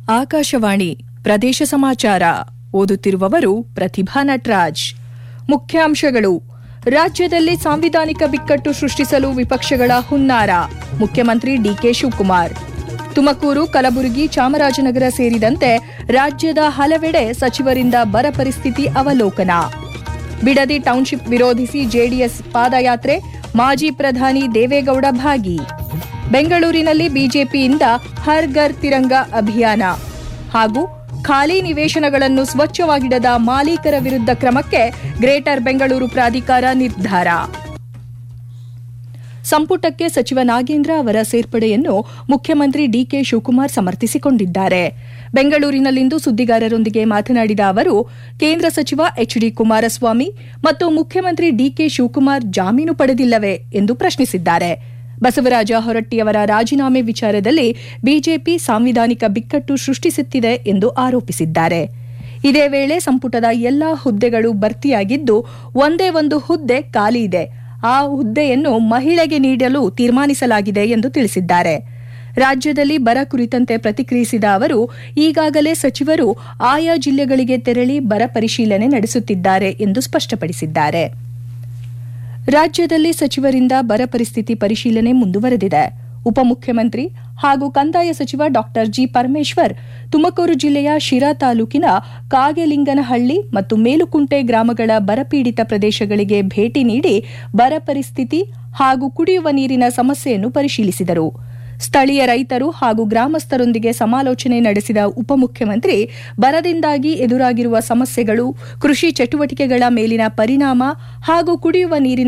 ಆಕಾಶವಾಣಿ ಪ್ರದೇಶ ಸಮಾಚಾರ ಓದುತ್ತಿರುವವರು ಪ್ರತಿಭಾ ನಟರಾಜ್ ಮುಖ್ಯಾಂಶಗಳು ರಾಜ್ಯದಲ್ಲಿ ಸಾಂವಿಧಾನಿಕ ಬಿಕ್ಕಟ್ಟು ಸೃಷ್ಟಿಸಲು ವಿಪಕ್ಷಗಳ ಹುನ್ನಾರ ಮುಖ್ಯಮಂತ್ರಿ ಡಿಕೆ ಶಿವಕುಮಾರ್ ತುಮಕೂರು ಕಲಬುರಗಿ ಚಾಮರಾಜನಗರ ಸೇರಿದಂತೆ ರಾಜ್ಯದ ಹಲವೆಡೆ ಸಚಿವರಿಂದ ಬರ ಪರಿಸ್ಥಿತಿ ಅವಲೋಕನ ಬಿಡದಿ ಟೌನ್ಶಿಪ್ ವಿರೋಧಿಸಿ ಜೆಡಿಎಸ್ ಪಾದಯಾತ್ರೆ ಮಾಜಿ ಪ್ರಧಾನಿ ದೇವೇಗೌಡ ಭಾಗಿ ಬೆಂಗಳೂರಿನಲ್ಲಿ ಬಿಜೆಪಿಯಿಂದ ಹರ್ ಘರ್ ತಿರಂಗ ಅಭಿಯಾನ ಹಾಗೂ ಖಾಲಿ ನಿವೇಶನಗಳನ್ನು ಸ್ವಚ್ಛವಾಗಿಡದ ಮಾಲೀಕರ ವಿರುದ್ಧ ಕ್ರಮಕ್ಕೆ ಗ್ರೇಟರ್ ಬೆಂಗಳೂರು ಪ್ರಾಧಿಕಾರ ನಿರ್ಧಾರ ಸಂಪುಟಕ್ಕೆ ಸಚಿವ ನಾಗೇಂದ್ರ ಅವರ ಸೇರ್ಪಡೆಯನ್ನು ಮುಖ್ಯಮಂತ್ರಿ ಡಿಕೆ ಶಿವಕುಮಾರ್ ಸಮರ್ಥಿಸಿಕೊಂಡಿದ್ದಾರೆ ಬೆಂಗಳೂರಿನಲ್ಲಿಂದು ಸುದ್ದಿಗಾರರೊಂದಿಗೆ ಮಾತನಾಡಿದ ಅವರು ಕೇಂದ್ರ ಸಚಿವ ಎಚ್ ಡಿ ಕುಮಾರಸ್ವಾಮಿ ಮತ್ತು ಮುಖ್ಯಮಂತ್ರಿ ಡಿಕೆ ಶಿವಕುಮಾರ್ ಜಾಮೀನು ಪಡೆದಿಲ್ಲವೇ ಎಂದು ಪ್ರಶ್ನಿಸಿದ್ದಾರೆ ಬಸವರಾಜ ಹೊರಟ್ಟಿಯವರ ರಾಜೀನಾಮೆ ವಿಚಾರದಲ್ಲಿ ಬಿಜೆಪಿ ಸಾಂವಿಧಾನಿಕ ಬಿಕ್ಕಟ್ಟು ಸೃಷ್ಟಿಸುತ್ತಿದೆ ಎಂದು ಆರೋಪಿಸಿದ್ದಾರೆ ಇದೇ ವೇಳೆ ಸಂಪುಟದ ಎಲ್ಲಾ ಹುದ್ದೆಗಳು ಭರ್ತಿಯಾಗಿದ್ದು ಒಂದೇ ಒಂದು ಹುದ್ದೆ ಖಾಲಿ ಇದೆ ಆ ಹುದ್ದೆಯನ್ನು ಮಹಿಳೆಗೆ ನೀಡಲು ತೀರ್ಮಾನಿಸಲಾಗಿದೆ ಎಂದು ತಿಳಿಸಿದ್ದಾರೆ ರಾಜ್ಯದಲ್ಲಿ ಬರ ಕುರಿತಂತೆ ಪ್ರತಿಕ್ರಿಯಿಸಿದ ಅವರು ಈಗಾಗಲೇ ಸಚಿವರು ಆಯಾ ಜಿಲ್ಲೆಗಳಿಗೆ ತೆರಳಿ ಬರ ಪರಿಶೀಲನೆ ನಡೆಸುತ್ತಿದ್ದಾರೆ ಎಂದು ಸ್ಪಷ್ಟಪಡಿಸಿದ್ದಾರೆ ರಾಜ್ಯದಲ್ಲಿ ಸಚಿವರಿಂದ ಬರ ಪರಿಸ್ಥಿತಿ ಪರಿಶೀಲನೆ ಮುಂದುವರೆದಿದೆ ಉಪಮುಖ್ಯಮಂತ್ರಿ ಹಾಗೂ ಕಂದಾಯ ಸಚಿವ ಡಾ ಜಿ ಪರಮೇಶ್ವರ್ ತುಮಕೂರು ಜಿಲ್ಲೆಯ ಶಿರಾ ತಾಲೂಕಿನ ಕಾಗೆಲಿಂಗನಹಳ್ಳಿ ಮತ್ತು ಮೇಲುಕುಂಟೆ ಗ್ರಾಮಗಳ ಬರಪೀಡಿತ ಪ್ರದೇಶಗಳಿಗೆ ಭೇಟಿ ನೀಡಿ ಬರ ಪರಿಸ್ಥಿತಿ ಹಾಗೂ ಕುಡಿಯುವ ನೀರಿನ ಸಮಸ್ಯೆಯನ್ನು ಪರಿಶೀಲಿಸಿದರು ಸ್ಥಳೀಯ ರೈತರು ಹಾಗೂ ಗ್ರಾಮಸ್ಥರೊಂದಿಗೆ ಸಮಾಲೋಚನೆ ನಡೆಸಿದ ಉಪಮುಖ್ಯಮಂತ್ರಿ ಬರದಿಂದಾಗಿ ಎದುರಾಗಿರುವ ಸಮಸ್ಯೆಗಳು ಕೃಷಿ ಚಟುವಟಿಕೆಗಳ ಮೇಲಿನ ಪರಿಣಾಮ ಹಾಗೂ ಕುಡಿಯುವ ನೀರಿನ